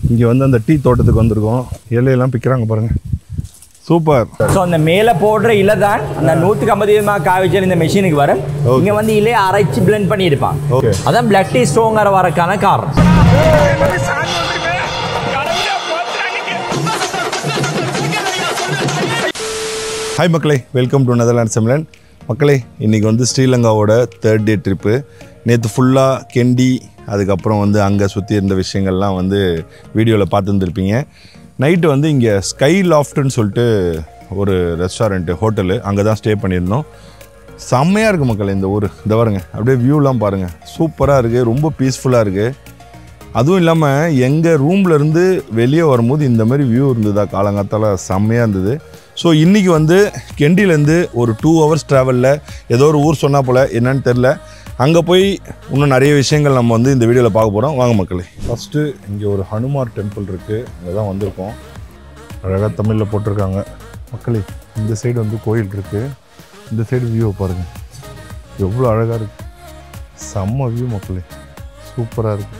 இங்கே வந்து அந்த டீ தோட்டத்துக்கு வந்திருக்கோம் இலையெல்லாம் பிக்கிறாங்க பாருங்க சூப்பர் ஸோ அந்த மேலே போடுற இலை தான் அந்த நூற்றுக்கு ஐம்பது விதமாக காய்ச்சல் இந்த மெஷினுக்கு வரும் இங்கே வந்து இலையை அரைச்சி பிளெண்ட் பண்ணி இருப்பாங்க Okay. அதான் பிளட் டீ ஸ்ட்ராங்கர் வரக்கான காரணம் ஹாய் மக்களே வெல்கம் டு நெதர்லாண்ட் செம்லன் மக்களே இன்றைக்கி வந்து ஸ்ரீலங்காவோட தேர்ட் டே ட்ரிப்பு நேற்று ஃபுல்லாக கெண்டி அதுக்கப்புறம் வந்து அங்கே சுற்றி இருந்த விஷயங்கள்லாம் வந்து வீடியோவில் பார்த்துருந்துருப்பீங்க நைட்டு வந்து இங்கே ஸ்கை லாஃப்ட்னு சொல்லிட்டு ஒரு ரெஸ்டாரண்ட்டு ஹோட்டலு அங்கே தான் ஸ்டே பண்ணியிருந்தோம் செம்மையாக இருக்குது மக்களே இந்த ஊர் இந்த பாருங்க அப்படியே வியூலாம் பாருங்கள் சூப்பராக இருக்குது ரொம்ப பீஸ்ஃபுல்லாக இருக்குது அதுவும் இல்லாமல் எங்கள் ரூம்லேருந்து வெளியே வரும்போது இந்த மாதிரி வியூ இருந்ததா காலங்காத்தால் செம்மையாக இருந்தது ஸோ இன்றைக்கி வந்து கெண்டிலேருந்து ஒரு டூ ஹவர்ஸ் ட்ராவலில் ஏதோ ஒரு ஊர் சொன்னால் போல் என்னன்னு தெரில அங்கே போய் இன்னும் நிறைய விஷயங்கள் நம்ம வந்து இந்த வீடியோவில் பார்க்க போகிறோம் வாங்க மக்களே ஃபஸ்ட்டு இங்கே ஒரு ஹனுமார் டெம்பிள் இருக்குது அங்கே தான் வந்திருக்கோம் அழகாக தமிழில் போட்டிருக்காங்க மக்களே இந்த சைடு வந்து கோயில் இருக்குது இந்த சைடு வியூவை பாருங்கள் எவ்வளோ அழகாக இருக்குது செம்ம வியூ மக்களே சூப்பராக இருக்குது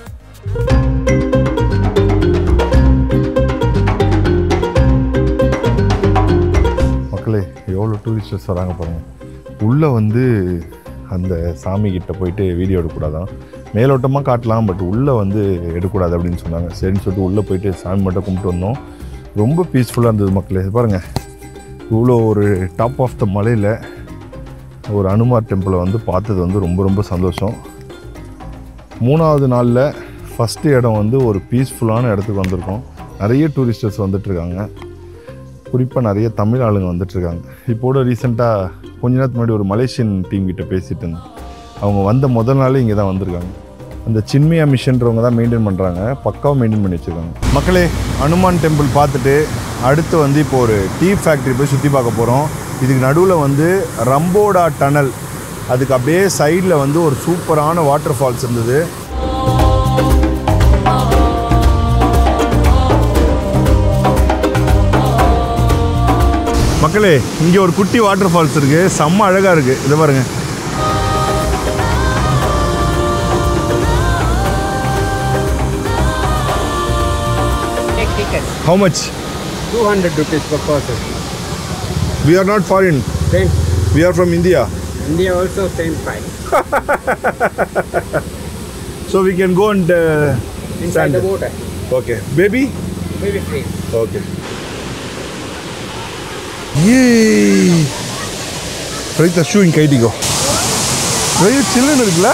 மக்களே எவ்வளோ டூரிஸ்டர்ஸ் வராங்க பாருங்க உள்ளே வந்து அந்த சாமி கிட்ட போயிட்டு வீடியோ எடுக்கக்கூடாதான் மேலோட்டமாக காட்டலாம் பட் உள்ளே வந்து எடுக்கக்கூடாது அப்படின்னு சொன்னாங்க சரின்னு சொல்லிட்டு உள்ளே போயிட்டு சாமி மட்டும் கும்பிட்டு வந்தோம் ரொம்ப பீஸ்ஃபுல்லாக இருந்தது மக்களே இது பாருங்க இவ்வளோ ஒரு டாப் ஆஃப் த மலையில் ஒரு அனுமார் டெம்பிளை வந்து பார்த்தது வந்து ரொம்ப ரொம்ப சந்தோஷம் மூணாவது நாளில் ஃபஸ்ட்டு இடம் வந்து ஒரு பீஸ்ஃபுல்லான இடத்துக்கு வந்திருக்கோம் நிறைய டூரிஸ்டர்ஸ் வந்துட்டுருக்காங்க குறிப்பாக நிறைய தமிழ் ஆளுங்க வந்துட்டுருக்காங்க இப்போட ரீசெண்டாக கொஞ்ச நேரத்துக்கு முன்னாடி ஒரு மலேசியன் டீம் கிட்ட பேசிட்டு இருந்தேன் அவங்க வந்த முதல் நாளே இங்கே தான் வந்திருக்காங்க அந்த சின்மயா மிஷன்றவங்க தான் மெயின்டைன் பண்ணுறாங்க பக்காவாக மெயின்டைன் பண்ணி வச்சுருக்காங்க மக்களே அனுமான் டெம்பிள் பார்த்துட்டு அடுத்து வந்து இப்போ ஒரு டீ ஃபேக்ட்ரி போய் சுற்றி பார்க்க போகிறோம் இதுக்கு நடுவில் வந்து ரம்போடா டனல் அதுக்கு அப்படியே சைடில் வந்து ஒரு சூப்பரான வாட்டர் ஃபால்ஸ் இருந்தது மக்களே இங்கே ஒரு குட்டி வாட்டர் ஃபால்ஸ் இருக்கு செம்ம அழகாக இருக்கு இதை பாருங்க Take ticket. How much 200 rupees per person. We are not foreign Same. We are from India India also same price. So we can go and Inside the water. Okay baby Maybe free. Okay ஏய் right shoe இங்கே கைட்டிக்கோ very சில்லுன்னு இருக்குல்ல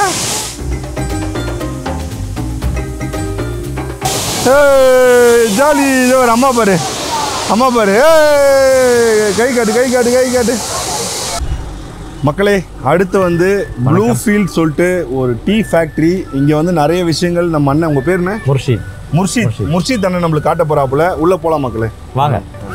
ஏய் jolly இதோ ஒரு அம்மா பாரு அம்மா பாரு ஏய் கை காட்டு கை காட்டு கை காட்டு மக்களே அடுத்து வந்து ப்ளூ ஃபீல்ட் சொல்லிட்டு ஒரு டீ ஃபேக்ட்ரி இங்கே வந்து நிறைய விஷயங்கள் நம்ம அண்ணன் உங்கள் பேர் என்ன முர்ஷித் முர்ஷித் முர்ஷித் அண்ணன் நம்மளுக்கு காட்ட போறாப்புல உள்ள போலாம் மக்களே வாங்க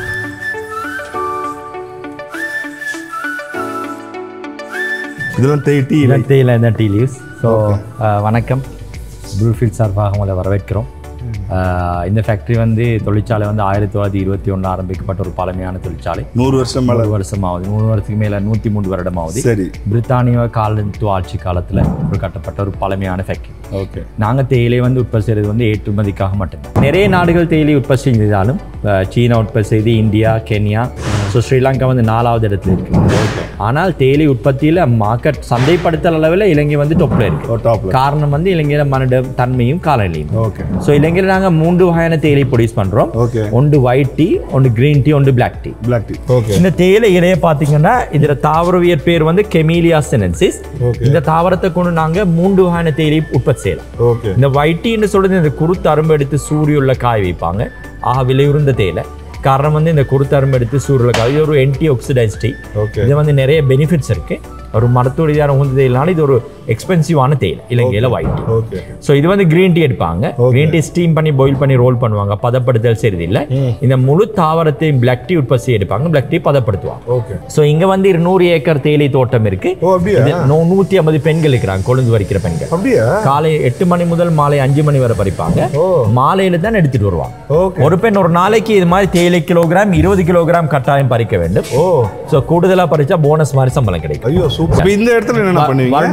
இதெல்லாம் தேய் டீ இல்லை தேயிலை இந்த டீ லீவ்ஸ் ஸோ வணக்கம் ப்ளூஃபீல்ட் சார்பாக உங்களை வரவேற்கிறோம் அஹ், இந்த ஃபேக்ட்ரி வந்து தொழிற்சாலை வந்து ஆயிரத்தி தொள்ளாயிரத்தி இருபத்தி ஒன்று ஆரம்பிக்கப்பட்ட ஒரு பழமையான தொழிற்சாலை நூறு வருஷம் மேல நூறு வருஷம் ஆகுது மூணு வருஷத்துக்கு மேலே நூற்றி மூணு வருடம் ஆகுது சரி பிரித்தானிய காலத்து ஆட்சி காலத்தில் ஒரு கட்டப்பட்ட ஒரு பழமையான ஃபேக்ட்ரி ஓகே நாங்கள் தேயிலை வந்து உற்பத்தி செய்கிறது வந்து ஏற்றுமதிக்காக மட்டும்தான் நிறைய நாடுகள் தேயிலை உற்பத்தி செஞ்சாலும் அஹ், சீனா உற்பத்தி செய்து இந்தியா கென்யா ஸோ ஸ்ரீலங்கா வந்து நாலாவது இடத்துல இருக்கு ஆனால் தேயிலை உற்பத்தியில் மார்க்கெட் சந்தைப்படுத்தல் அளவில் இலங்கை வந்து டொப்பில் இருக்கு ஓ டாப்ல காரணம் வந்து இலங்கையில மனித தன்மையும் காலநிலையும் ஓகே ஸோ இலங்கையில் நாங்கள் மூன்று வகையான தேயிலை ப்ரொடியூஸ் பண்ணுறோம் ஓகே ஒன்று ஒயிட் டீ ஒன்று கிரீன் டீ ஒன்று black tea black tea okay இந்த தேயிலை இலையை பார்த்தீங்கன்னா இதில் தாவரவியல் பேர் வந்து கெமீலியா செனன்சிஸ் ஓகே இந்த தாவரத்தை கொண்டு நாங்கள் மூன்று வகையான தேயிலை உற்பத்தி செய்யலாம் ஓகே இந்த ஒயிட்டின்னு சொல்றது இந்த குருத்து அரும்பு எடுத்து சூரியன்ல காய வைப்பாங்க ஆக விலையுறந்த தேயிலை காரணம் வந்து இந்த குருத்து அரும்பு எடுத்து சூரியன்ல காய இது ஒரு ஆன்டி ஆக்சிடைஸ் டீ ஓகே இது வந்து நிறைய பெனிஃபிட்ஸ் இருக்கு ஒரு மருத்துவ ரீதியான உகந்த தேயிலான இது ஒரு எக்ஸ்பென்சிவான தேயிலை இலங்கையில ஒயிட் ஓகே ஸோ இது வந்து கிரீன் டீ எடுப்பாங்க கிரீன் டீ ஸ்டீம் பண்ணி பாயில் பண்ணி ரோல் பண்ணுவாங்க பதப்படுத்தல் செய்யறது இல்ல இந்த முழு தாவரத்தையும் பிளாக் டீ உற்பத்தி எடுப்பாங்க பிளாக் டீ பதப்படுத்துவாங்க ஓகே ஸோ இங்க வந்து இருநூறு ஏக்கர் தேயிலை தோட்டம் இருக்கு ஓ அப்படியா இது நூ- நூத்தி ஐம்பது பெண்கள் இருக்கிறாங்க கொழுந்து வரிக்கிற பெண்கள் அப்படியா காலை எட்டு மணி முதல் மாலை அஞ்சு மணி வரை பறிப்பாங்க ஓ மாலையில தான் எடுத்துட்டு வருவாங்க ஓகே ஒரு பெண் ஒரு நாளைக்கு இது மாதிரி தேயிலை கிலோகிராம் இருபது கிலோகிராம் கட்டாயம் பறிக்க வேண்டும் ஓ ஸோ கூடுதலா பறிச்சா போனஸ் மாதிரி சம்பளம் கிடைக்கும் ஐயோ சூப்பர் இப்போ இந்த இடத்துல என்னென்ன பண்ணுவீங்க வருடம் கொழுந்து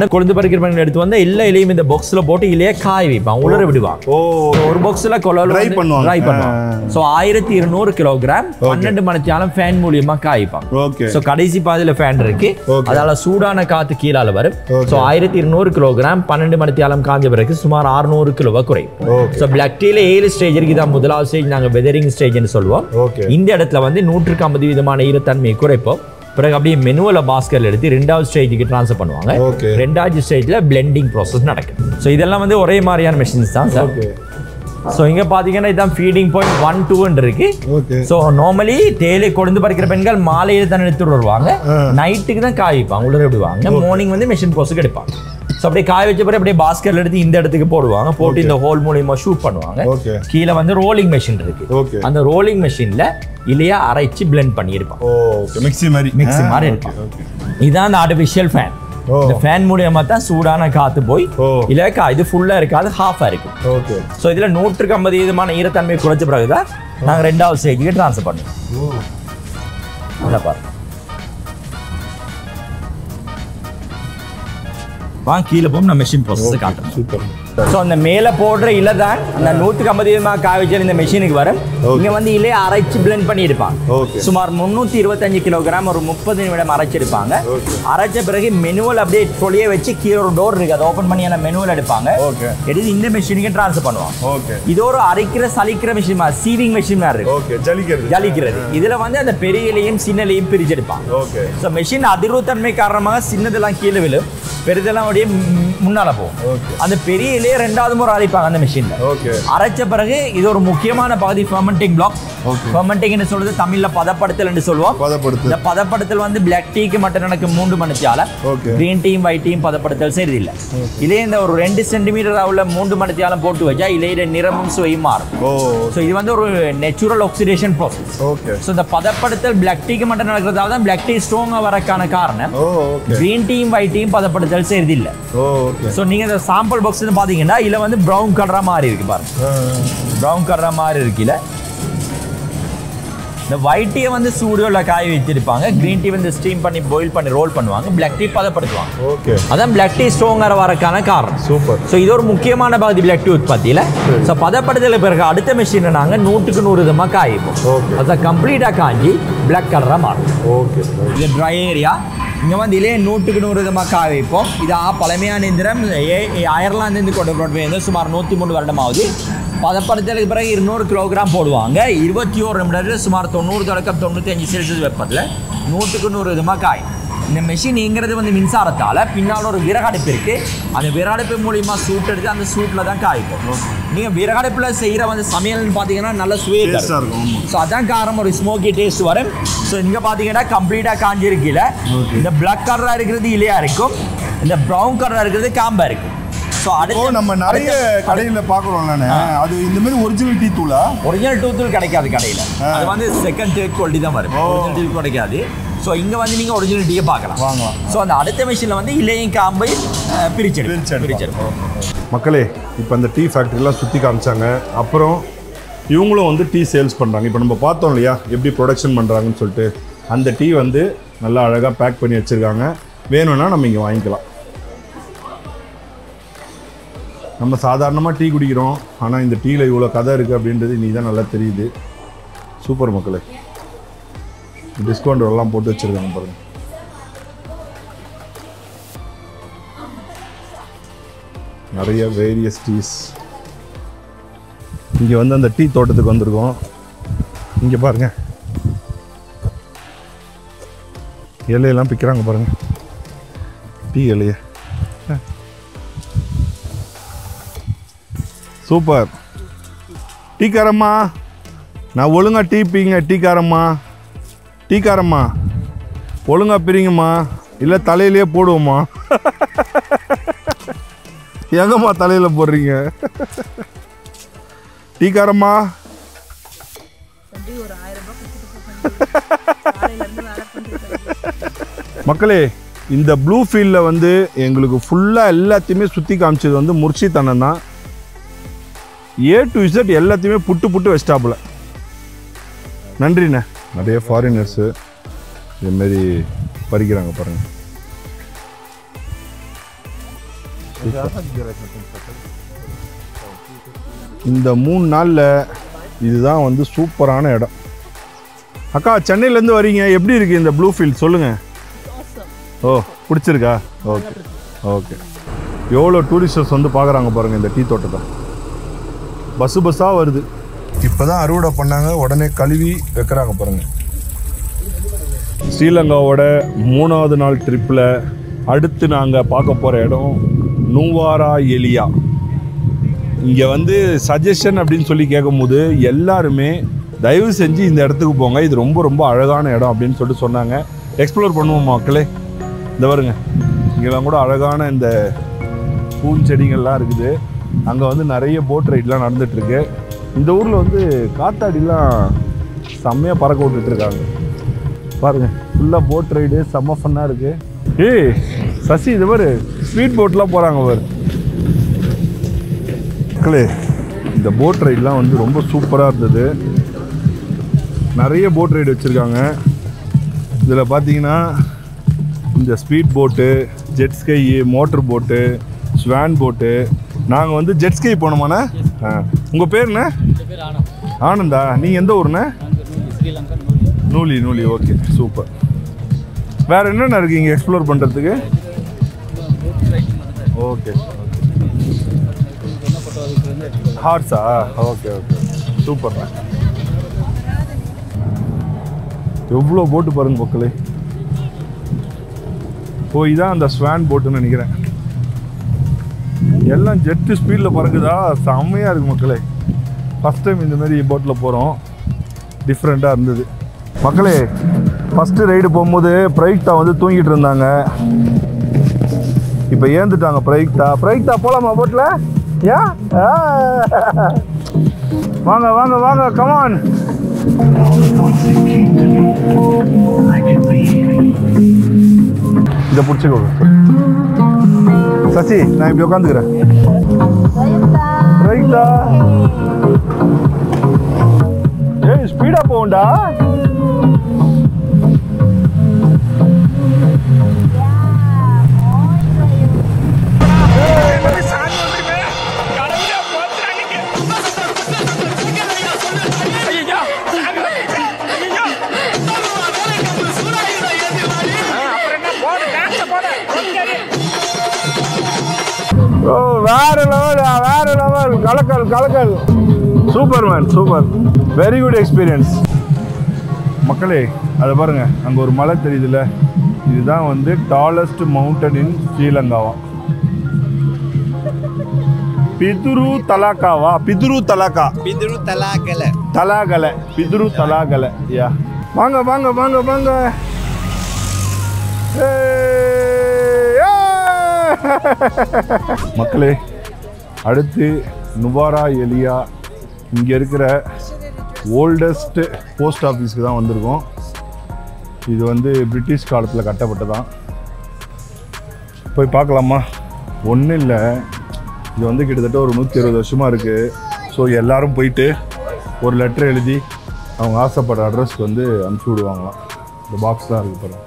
பறிக்கிற பெண்கள் எடுத்து வந்து எல்லா இலையும் இந்த பாக்ஸ்ல போட்டு இலையே காய வைப்பாங்க உலர விடுவாங்க ஓ ஒரு பாக்ஸ்ல கொலோல Dry பண்ணுவாங்க. ட்ரை பண்ணுவாங்க ஸோ ஆயிரத்தி இருநூறு கிலோகிராம் பன்னெண்டு மணிச்சாலும் ஃபேன் மூலியமா காய்ப்பாங்க ஓகே ஸோ கடைசி பாதியில ஃபேன் இருக்கு Okay. அதால சூடான காத்து கீழால வரும் Okay. ஸோ ஆயிரத்தி இருநூறு கிலோகிராம் பன்னெண்டு மணித்தியாலம் காஞ்ச பிறகு சுமார் அறுநூறு கிலோவா குறையும் Okay. ஸோ பிளாக் டீல ஏழு ஸ்டேஜ் இருக்கு இதான் முதலாவது ஸ்டேஜ் நாங்க வெதரிங் ஸ்டேஜ்னு சொல்லுவோம் ஓகே இந்த இடத்துல வந்து நூற்றுக்கு ஐம்பது விதமான ஈரத்தன்மையை குறைப்போம் பிறகு அப்படியே மெனுவல பாஸ்கர்ல எடுத்து ரெண்டாவது ஸ்டேஜுக்கு ட்ரான்ஸ்ஃபர் பண்ணுவாங்க Okay. ரெண்டாவது ஸ்டேஜ்ல பிளெண்டிங் ப்ராசஸ் நடக்கும் ஸோ இதெல்லாம் வந்து ஒரே மாதிரியான மிஷின்ஸ் தான் சார் ஓகே ஸோ இங்க பாத்தீங்கன்னா இதான் ஃபீடிங் பாயிண்ட் ஒன் டூன்னு இருக்கு ஓகே ஸோ நார்மலி தேயிலை கொழுந்து பறிக்கிற பெண்கள் மாலையில தான் எடுத்துட்டு வருவாங்க நைட்டுக்கு தான் காய வைப்பாங்க உள்ள விடுவாங்க மார்னிங் வந்து மிஷின் ப்ரோஸுக்கு எடுப்பாங்க ஸோ அப்படியே காய வச்ச பிறகு அப்படியே பாஸ்கெட்ல எடுத்து இந்த இடத்துக்கு போடுவாங்க போட்டு இந்த ஹோல் மூலியமா ஷூட் பண்ணுவாங்க ஓகே கீழே வந்து ரோலிங் மெஷின் இருக்கு ஓகே அந்த ரோலிங் மெஷின்ல இலையா அரைச்சு பிளெண்ட் பண்ணியிருப்பாங்க ஓகே மிக்ஸி மாதிரி மிக்ஸி ஆ, மாதிரி okay, இருக்கும். okay. இதான் அந்த ஆர்டிஃபிஷியல் ஃபேன் ஓ. இந்த ஃபேன் மூலியமா தான் சூடான காத்து போய் ஓ. இலக்கா இது ஃபுல்லா இருக்காது ஹாஃபா இருக்கும் ஓகே ஸோ இதுல நூற்றுக்கு ஐம்பது விதமான ஈரத்தன்மை குறைச்ச பிறகுதான் நாங்க ரெண்டாவது ஸ்டேஜுக்கு ட்ரான்ஸ்ஃபர் பண்ணுவோம் இதை பாருங்க வாங்க கீழே போகும் நான் மெஷின் ப்ராசஸ் காட்டுறேன் சூப்பர் ஸோ அந்த மேலே போடுற இலை தான் அந்த நூற்றுக்கு ஐம்பது விதமாக காய வச்சு இந்த மெஷினுக்கு வரும் இங்கே வந்து இலையை அரைச்சு பிளெண்ட் பண்ணியிருப்பாங்க ஓகே சுமார் முந்நூற்றி இருபத்தஞ்சு கிலோகிராம் ஒரு முப்பது நிமிடம் அரைச்சிருப்பாங்க அரைச்ச பிறகு மெனுவல் அப்படியே தொழிய வச்சு கீழே ஒரு டோர் இருக்கு அதை ஓப்பன் பண்ணி அந்த மெனுவல் எடுப்பாங்க ஓகே எடுத்து இந்த மெஷினுக்கு ட்ரான்ஸ்ஃபர் பண்ணுவாங்க ஓகே இது ஒரு அரைக்கிற சலிக்கிற மிஷின் மாதிரி சீவிங் மிஷின் மாதிரி இருக்கு ஓகே ஜலிக்கிறது ஜலிக்கிறது இதுல வந்து அந்த பெரிய இலையும் சின்ன இலையும் பிரிச்செடுப்பாங்க ஓகே ஸோ மெஷின் அதிர்வுத்தன்மை காரணமாக சின்னதெல்லாம் கீழே விழும் பெரிதெல்லாம் அப்படியே ம் முன்னால போகும் ஓகே அந்த பெரிய இலையை ரெண்டாவது முறை அரைப்பாங்க அந்த மிஷின்ல ஓகே அரைச்ச பிறகு இது ஒரு முக்கியமான பகுதி ஃபர்மெண்டிங் பிளாக் Okay. ஃபர்மெண்டிங்னு சொல்றது தமிழ்ல பதப்படுத்தல் என்று சொல்லுவோம் பதப்படுத்து இந்த பதப்படுத்தல் வந்து பிளாக் டீக்கு மட்டும் எனக்கு மூன்று மணித்தியால ஓகே கிரீன் டீயும் ஒயிட் டீயும் பதப்படுத்தல் செய்யறது இல்ல இதே இந்த ஒரு ரெண்டு சென்டிமீட்டர் உள்ள மூன்று மணித்தியாலம் போட்டு வச்சா இலையில நிறமும் சுவையும் மாறும் ஓ ஸோ இது வந்து ஒரு natural oxidation process okay so இந்த பதப்படுத்தல் பிளாக் டீக்கு மட்டும் நடக்கிறதால தான் பிளாக் டீ ஸ்ட்ராங்காக வரக்கான காரணம் ஓ ஓகே கிரீன் டீயும் ஒயிட் டீயும் பதப்படுத்தல் செய்யறது இல்ல ஓ ஓகே ஸோ நீங்க இந்த சாம்பிள் பாக்ஸ் பாத்தீங்கன்னா இதுல வந்து ப்ரௌன் கலரா மாறி இருக்கு பாருங்க ப்ரௌன் கலரா மாறி இருக்குல்ல இந்த ஒயிட் டீயை வந்து சூடியோல காய வச்சிருப்பாங்க கிரீன் டீ வந்து ஸ்டீம் பண்ணி பாயில் பண்ணி ரோல் பண்ணுவாங்க பிளாக் டீ பதப்படுத்துவாங்க ஓகே அதான் பிளாக் டீ ஸ்ட்ராங்கர் வரக்கான காரணம் சூப்பர் ஸோ இது ஒரு முக்கியமான பகுதி பிளாக் டீ உற்பத்தியில் ஸோ பதப்படுத்தல பிறகு அடுத்த மிஷினை நாங்கள் நூற்றுக்கு நூறு விதமாக காய்ப்போம் Okay. அதை கம்ப்ளீட்டாக காஞ்சி பிளாக் கலராக மாறும் ஓகே இது ட்ரை ஏரியா இங்கே வந்து இலே நூற்றுக்கு நூறு விதமாக காய வைப்போம் இது ஆ பழமையான இந்திரம் ஏ ஏ- அயர்லாந்துலேருந்து கொண்டு போட்டு சுமார் நூற்றி மூணு வருடமாகுது பதப்படுத்தலுக்கு பிறகு இருநூறு கிலோகிராம் போடுவாங்க இருபத்தி ஓரு நிமிடத்தில் சுமார் தொண்ணூறு தொடக்கம் தொண்ணூற்றி அஞ்சு செல்சியஸ் வெப்பத்தில் நூற்றுக்கு நூறு விதமாக காயும் இந்த மெஷின் இயங்குறது வந்து மின்சாரத்தால் பின்னால் ஒரு விறகடுப்பு இருக்கு அந்த விறகடுப்பு மூலியமா சூட் எடுத்து அந்த சூட்டில் தான் காய்க்கும் நீங்கள் விறகடுப்பில் செய்கிற வந்து சமையல்னு பார்த்தீங்கன்னா நல்ல சுவையை தரும். டேஸ்டாக இருக்கும் ஆமாம் ஸோ அதான் காரணம் ஒரு ஸ்மோக்கி டேஸ்ட் வரும் ஸோ இங்கே பார்த்தீங்கன்னா கம்ப்ளீட்டாக காஞ்சிருக்கீல இந்த பிளாக் கலராக இருக்கிறது இலையா இருக்கும் இந்த ப்ரௌன் கலராக இருக்கிறது காம்பா இருக்கும் ஸோ ஓ அடுத்து நம்ம நிறைய கடையில் பார்க்குறோம்லண்ணே அது இந்த மாதிரி ஒரிஜினல் டீ தூளா ஒரிஜினல் டூத்தூள் கிடைக்காது கடையில் அது வந்து செகண்ட் தேர்ட் குவாலிட்டி தான் வரும் ஓ. ஒரிஜினல் டூ கிடைக்காது ஸோ இங்கே வந்து நீங்கள் ஒரிஜினல் டீயை பார்க்கலாம் வாங்கலாம். ஸோ அந்த அடுத்த மிஷினில் வந்து இலையும் காம்பையும் பிரிச்செடு பிரிச்செடுப்பாங்க. பிரிச்செடுப்போம் மக்களே இப்போ அந்த டீ ஃபேக்ட்ரிலாம் சுற்றி காமிச்சாங்க அப்புறம் இவங்களும் வந்து டீ சேல்ஸ் பண்ணுறாங்க இப்போ நம்ம பார்த்தோம் இல்லையா எப்படி ப்ரொடக்ஷன் பண்ணுறாங்கன்னு சொல்லிட்டு அந்த டீ வந்து நல்லா அழகாக பேக் பண்ணி வச்சுருக்காங்க வேணும்னா நம்ம இங்கே வாங்கிக்கலாம் நம்ம சாதாரணமாக டீ குடிக்கிறோம் ஆனால் இந்த டீயில் இவ்வளோ கதை இருக்குது அப்படின்றது இன்னைக்கு தான் நல்லா தெரியுது சூப்பர் மக்களே டிஸ்கவுண்ட் எல்லாம் போட்டு வச்சுருக்காங்க பாருங்கள் நிறைய வேரியஸ் டீஸ் இங்கே வந்து அந்த டீ தோட்டத்துக்கு வந்திருக்கோம் இங்கே பாருங்க இலையெல்லாம் பிக்கிறாங்க பாருங்க டீ இலைய சூப்பர் டீக்காரம்மா நான் ஒழுங்கா டீ பீங்க டீக்காரம்மா டீக்காரம்மா ஒழுங்கா பிரிங்கம்மா இல்லை தலையிலேயே போடுவோம்மா எங்கம்மா தலையில போடுறீங்க டீக்காரம்மா எப்படி ஒரு ஆயிரம் ரூபாய் கொடுத்துட்டு போக காலையில இருந்து வேலை பண்ணிட்டு மக்களே இந்த ப்ளூ ஃபீல்டில் வந்து எங்களுக்கு ஃபுல்லாக எல்லாத்தையுமே சுற்றி காமிச்சது வந்து முர்ஷித் அண்ணன் தான் ஏ டு இசட் எல்லாத்தையுமே புட்டு புட்டு வச்சிட்டாப்புல நன்றிண்ணே நிறைய ஃபாரினர்ஸு இதுமாரி பறிக்கிறாங்க பாருங்கள் இந்த மூணு நாளில் இதுதான் வந்து சூப்பரான இடம் அக்கா சென்னையிலேருந்து வரீங்க எப்படி இருக்குது இந்த ப்ளூ ஃபீல்ட் சொல்லுங்கள் ஓ பிடிச்சிருக்கா ஓகே ஓகே எவ்வளோ டூரிஸ்டர்ஸ் வந்து பார்க்குறாங்க பாருங்கள் இந்த டீ தோட்டத்தை பஸ்ஸு பஸ்ஸாக வருது இப்போ தான் அறுவடை பண்ணாங்க உடனே கழுவி வைக்கிறாங்க பாருங்கள் ஸ்ரீலங்காவோட மூணாவது நாள் ட்ரிப்பில் அடுத்து நாங்கள் பார்க்க போகிற இடம் நூவாரா எலியா இங்கே வந்து சஜஷன் அப்படின்னு சொல்லி கேட்கும்போது எல்லாருமே தயவு செஞ்சு இந்த இடத்துக்கு போங்க இது ரொம்ப ரொம்ப அழகான இடம் அப்படின்னு சொல்லிட்டு சொன்னாங்க எக்ஸ்ப்ளோர் பண்ணுவோம் மக்களே இந்த பாருங்க இங்கெல்லாம் கூட அழகான இந்த பூஞ்செடிகள்லாம் இருக்குது அங்கே வந்து நிறைய போட் ரைட்லாம் நடந்துட்டுருக்கு இந்த ஊரில் வந்து காத்தாடிலாம் செம்மையாக பறக்க விட்டுட்டு இருக்காங்க பாருங்க ஃபுல்லாக போட் ரைடு செம்ம ஃபன்னாக இருக்கு ஏய் சசி இது பாரு ஸ்பீட் போட்லாம் போகிறாங்க பாரு மக்களே இந்த போட் ரைட்லாம் வந்து ரொம்ப சூப்பராக இருந்தது நிறைய போட் ரைடு வச்சுருக்காங்க இதில் பார்த்தீங்கன்னா இந்த ஸ்பீட் போட்டு ஜெட் ஸ்கை மோட்டர் போட்டு ஸ்வான் போட்டு நாங்கள் வந்து ஜெட் ஸ்கை போனோமாண்ணே ஆ உங்கள் பேர் என்ன ஆனந்தா நீங்கள் எந்த ஊர்ண்ணே நூலி நூலி ஓகே சூப்பர் வேறு என்னென்ன இருக்குது இங்கே எக்ஸ்ப்ளோர் பண்ணுறதுக்கு ஓகே ஹார்ஸா ஓகே ஓகே சூப்பர் எவ்வளோ போட்டு பாருங்க மக்களே ஓ இதான் அந்த ஸ்வான் போட்டுன்னு நினைக்கிறேன் எல்லாம் ஜெட்டு ஸ்பீடில் பறக்குதா செம்மையாக இருக்கு மக்களே ஃபஸ்ட் டைம் இந்த மாதிரி போட்டில் போகிறோம் டிஃப்ரெண்ட்டாக இருந்தது மக்களே ஃபஸ்ட்டு ரைடு போகும்போது பிரைக்தா வந்து தூங்கிட்டு இருந்தாங்க இப்போ ஏந்துட்டாங்க பிரைக்தா பிரைக்தா போகலாமா போட்டில் யா ஆ. வாங்க வாங்க வாங்க கமான் இதை பிடிச்சிக்கோ சசி நான் இப்படி உட்காந்துக்கிறேன் ரைட்டா ஏய் ஸ்பீடா போகும்டா ஓ வேற லெவல் வேற லெவல் கலக்கல் கலக்கல் super man super very good experience மக்களே அதை பாருங்க அங்கே ஒரு மலை தெரியுதுல்ல இதுதான் வந்து டாலஸ்ட் மவுண்டன் இன் ஸ்ரீலங்காவா பிதுரு தலாக்காவா பிதுரு தலாக்கா Pidru talakala. தலாகலை பிதுரு தலாகலை யா வாங்க வாங்க வாங்க வாங்க ஏய், ஏய். மக்களே அடுத்து நுவாரா எலியா இங்கே இருக்கிற ஓல்டஸ்ட் போஸ்ட் ஆஃபீஸ்க்கு தான் வந்திருக்கோம் இது வந்து பிரிட்டிஷ் காலத்தில் கட்டப்பட்டதான் போய் பார்க்கலாமா ஒன்றும் இல்லை இது வந்து கிட்டத்தட்ட ஒரு நூற்றி இருபது வருஷமாக இருக்குது ஸோ எல்லாரும் போயிட்டு ஒரு லெட்டர் எழுதி அவங்க ஆசைப்படுற அட்ரஸ்க்கு வந்து அனுப்பிச்சி விடுவாங்களாம் இந்த பாக்ஸ் தான் இருக்குது பாருங்க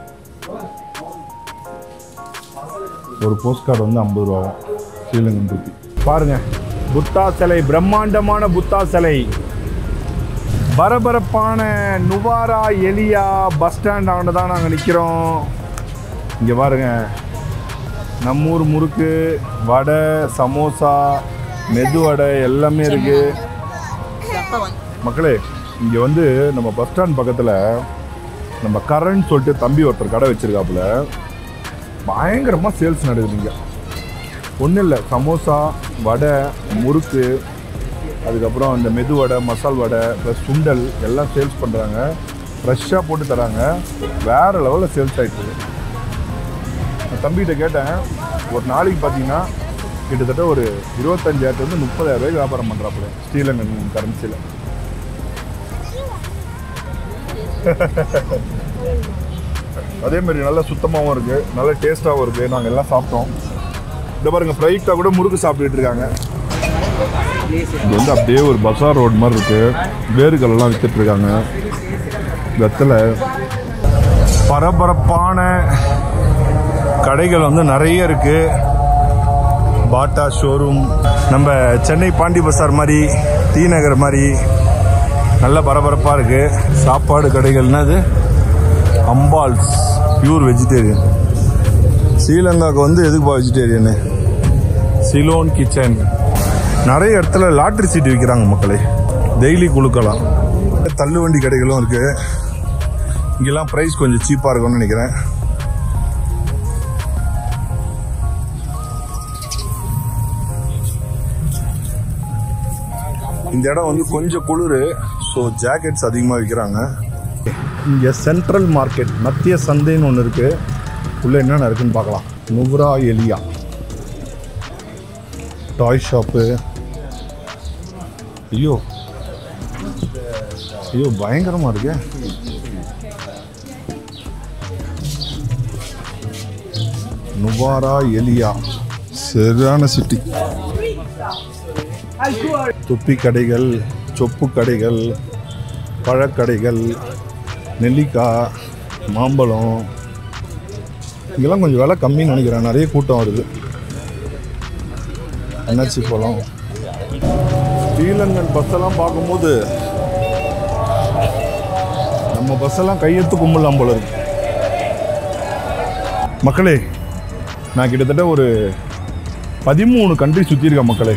ஒரு போஸ்ட் கார்டு வந்து ஐம்பது ரூபாவும் ஸ்ரீலங்கன் ரூபி பாருங்க புத்தா சிலை பிரம்மாண்டமான புத்தா சிலை பரபரப்பான நுவாரா எலியா பஸ் ஸ்டாண்ட் ஆண்டு தான் நாங்கள் நிற்கிறோம் இங்கே பாருங்க நம்மூர் முறுக்கு வடை சமோசா மெது வடை எல்லாமே இருக்குது மக்களே இங்கே வந்து நம்ம பஸ் ஸ்டாண்ட் பக்கத்தில் நம்ம கரண்ட் சொல்லிட்டு தம்பி ஒருத்தர் கடை வச்சிருக்காப்புல பயங்கரமாக சேல்ஸ் நடக்குதுங்க ஒன்றும் இல்லை சமோசா வடை முறுக்கு அதுக்கப்புறம் இந்த மெது வடை மசால் வடை ப்ளஸ் சுண்டல் எல்லாம் சேல்ஸ் பண்ணுறாங்க ஃப்ரெஷ்ஷாக போட்டு தராங்க வேறு லெவலில் சேல்ஸ் ஆகிட்டு இருக்கு நான் தம்பிகிட்ட கேட்டேன் ஒரு நாளைக்கு பார்த்தீங்கன்னா கிட்டத்தட்ட ஒரு இருபத்தஞ்சாயிரத்துலேருந்து முப்பதாயிரம் ரூபாய்க்கு வியாபாரம் பண்ணுறாப்புல ஸ்ரீலங்கன் கரன்சியில் அதே மாதிரி நல்லா சுத்தமாகவும் இருக்குது நல்ல டேஸ்ட்டாகவும் இருக்குது நாங்கள் எல்லாம் சாப்பிட்டோம் இந்த பாருங்க ஃப்ரைட்டாக கூட முறுக்கு சாப்பிட்டுட்டு இருக்காங்க இது வந்து அப்படியே ஒரு பசார் ரோடு மாதிரி இருக்குது வேர்களெல்லாம் வித்துட்டு இருக்காங்க வெத்தலை பரபரப்பான கடைகள் வந்து நிறைய இருக்குது பாட்டா ஷோரூம் நம்ம சென்னை பாண்டி பசார் மாதிரி டி நகர் மாதிரி நல்ல பரபரப்பாக இருக்குது சாப்பாடு கடைகள்னா அது அம்பால்ஸ் பியூர் வெஜிடேரியன் ஸ்ரீலங்காவுக்கு வந்து எதுக்குப்பா வெஜிடேரியனு சிலோன் கிச்சன் நிறைய இடத்துல லாட்ரி சீட் விற்கிறாங்க மக்களே டெய்லி குழுக்கலாம் தள்ளுவண்டி கடைகளும் இருக்கு இங்கெல்லாம் ப்ரைஸ் கொஞ்சம் சீப்பாக இருக்கும்னு நினைக்கிறேன் இந்த இடம் வந்து கொஞ்சம் குளிர் ஸோ ஜாக்கெட்ஸ் அதிகமாக விற்கிறாங்க இங்கே சென்ட்ரல் மார்க்கெட் மத்திய சந்தைன்னு ஒன்று இருக்குது உள்ளே என்னென்ன இருக்குன்னு பார்க்கலாம் நுவ்ரா எலியா டாய் ஷாப்பு ஐயோ ஐயோ பயங்கரமாக இருக்கு நுவாரா எலியா சரியான சிட்டி துப்பி கடைகள் சொப்பு கடைகள் பழக்கடைகள் நெல்லிக்காய் மாம்பழம் இங்கெல்லாம் கொஞ்சம் விலை கம்மின்னு நினைக்கிறேன் நிறைய கூட்டம் வருது என்னாச்சு பழம் ஸ்ரீலங்கன் பஸ்ஸெல்லாம் பார்க்கும்போது நம்ம பஸ்ஸெல்லாம் கையெழுத்து கும்பலாம் போல இருக்கு மக்களே நான் கிட்டத்தட்ட ஒரு பதிமூணு கண்ட்ரி சுற்றியிருக்கேன் மக்களே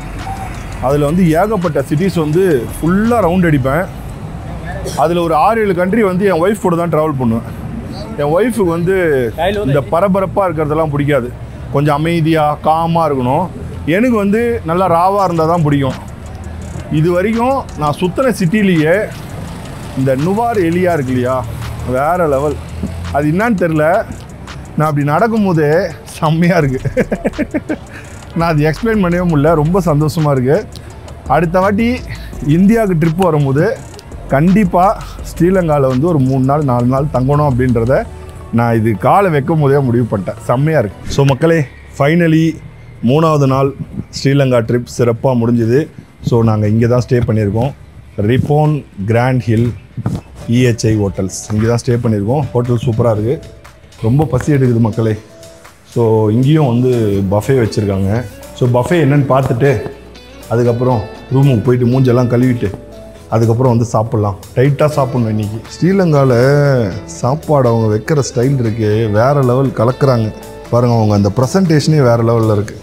அதில் வந்து ஏகப்பட்ட சிட்டிஸ் வந்து ஃபுல்லாக ரவுண்ட் அடிப்பேன் அதில் ஒரு ஆறு ஏழு கண்ட்ரி வந்து என் ஒய்ஃப் கூட தான் ட்ராவல் பண்ணுவேன் என் ஒய்ஃபுக்கு வந்து இந்த பரபரப்பாக இருக்கிறதெல்லாம் பிடிக்காது கொஞ்சம் அமைதியாக காமாக இருக்கணும் எனக்கு வந்து நல்லா ராவாக இருந்தால் தான் பிடிக்கும் இது வரைக்கும் நான் சுற்றின சிட்டிலேயே இந்த நுவார் எலியா இருக்கு இல்லையா வேறு லெவல் அது என்னன்னு தெரில நான் அப்படி நடக்கும்போது செம்மையாக இருக்குது நான் அது எக்ஸ்பிளைன் பண்ணவே முடியல ரொம்ப சந்தோஷமாக இருக்குது அடுத்த வாட்டி இந்தியாவுக்கு ட்ரிப் வரும்போது கண்டிப்பாக ஸ்ரீலங்காவில் வந்து ஒரு மூணு நாள் நாலு நாள் தங்கணும் அப்படின்றத நான் இது காலை வைக்கும் போதே முடிவு பண்ணிட்டேன் செம்மையாக இருக்குது ஸோ மக்களே ஃபைனலி மூணாவது நாள் ஸ்ரீலங்கா ட்ரிப் சிறப்பாக முடிஞ்சுது ஸோ நாங்கள் இங்கே தான் ஸ்டே பண்ணியிருக்கோம் ரிப்போன் கிராண்ட் ஹில் இஹெச்ஐ ஹோட்டல்ஸ் இங்கே தான் ஸ்டே பண்ணியிருக்கோம் ஹோட்டல் சூப்பராக இருக்குது ரொம்ப பசி எடுக்குது மக்களே ஸோ இங்கேயும் வந்து பஃபே வச்சுருக்காங்க ஸோ பஃபே என்னன்னு பார்த்துட்டு அதுக்கப்புறம் ரூமுக்கு போயிட்டு மூஞ்செல்லாம் கழுவிட்டு அதுக்கப்புறம் வந்து சாப்பிட்லாம் டைட்டாக சாப்பிட்ணும் இன்றைக்கி ஸ்ரீலங்காவில் சாப்பாடு அவங்க வைக்கிற ஸ்டைல் இருக்கு வேறு லெவல் கலக்குறாங்க பாருங்கள் அவங்க அந்த ப்ரெசன்டேஷனே வேறு லெவலில் இருக்குது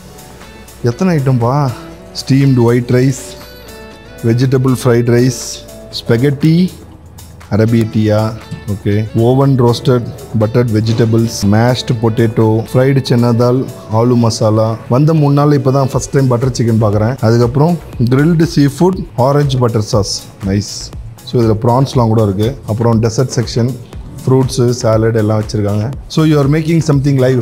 எத்தனை ஐட்டம்பா steamed white rice vegetable fried rice spaghetti அரபியட்டியா okay oven roasted buttered vegetables mashed potato fried chana dal aloo masala வந்த மூணு நாள் இப்போ தான் ஃபஸ்ட் டைம் பட்டர் சிக்கன் பார்க்குறேன் அதுக்கப்புறம் grilled seafood orange butter sauce nice so இதில் ப்ரான்ஸ்லாம் கூட இருக்குது அப்புறம் டெசர்ட் செக்ஷன் ஃப்ரூட்ஸு சாலட் எல்லாம் வச்சுருக்காங்க so you are making something live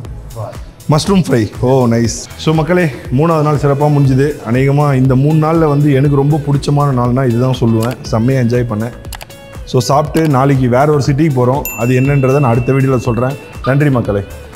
mushroom fry oh nice so மக்களே மூணாவது நாள் சிறப்பாக முடிஞ்சுது அநேகமாக இந்த மூணு நாளில் வந்து எனக்கு ரொம்ப பிடிச்சமான நாள்னா இதுதான் சொல்லுவேன் செம்மையாக என்ஜாய் பண்ணேன் ஸோ சாப்பிட்டு நாளைக்கு வேற ஒரு சிட்டிக்கு போகிறோம் அது என்னன்றதை நான் அடுத்த வீடியோவில் சொல்கிறேன் நன்றி மக்களே